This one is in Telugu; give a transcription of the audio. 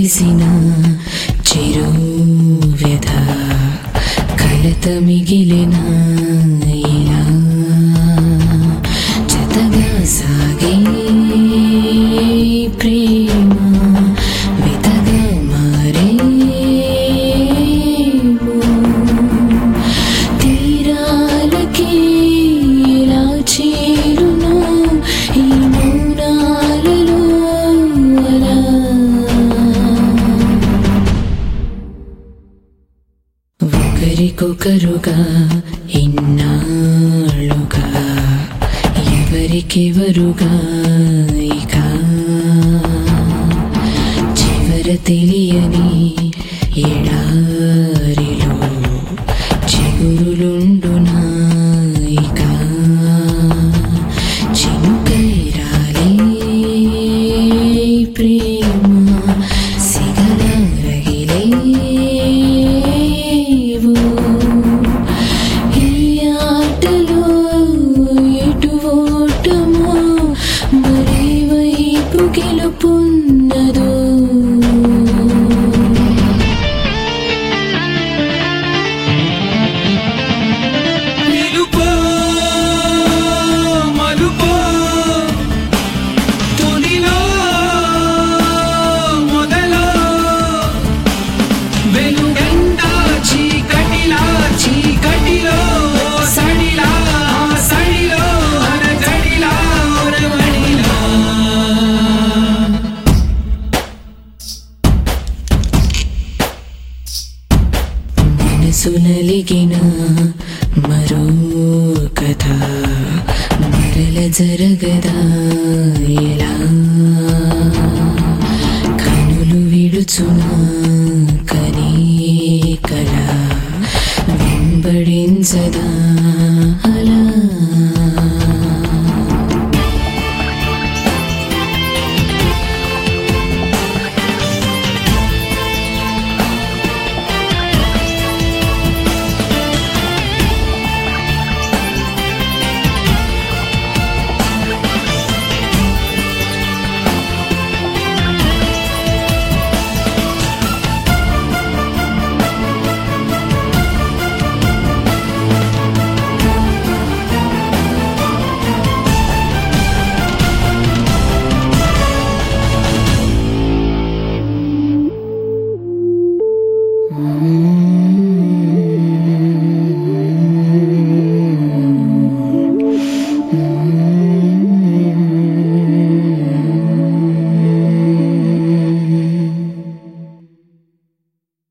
తెలిసిన చిరు వ్యధ కలత మిగిలిన ఇలా జతగా సాగే ప్రేమ వితగా మారేమో తీరాలకి ఇలా చేరును ఈ మౌనాలలో అలా ఒకరికొకరుగా ఇన్నాళ్ళుగా ఎవరికెవరుగా ఇక చివర తెలియని ఎడారిలో చిగురులుండునా ఇక చినుకైరాలే ప్రేమ సిగలరగిలేవు ఈ ఆటలో ఎటు ఓటమో మరి వైపు గెలుపున్నదో నిలుపో మలుపో తునిలో మొదలో వెలుగంట చీకటిలా చీకటిలో సడిలా సడిలో అరజడిలా ఒరవడిలా మనసునలిగిన మరో కథ మరల జరగదా ఎలా కనులు విడుచునా కనీ కల వెంబడించదా అలా Mm.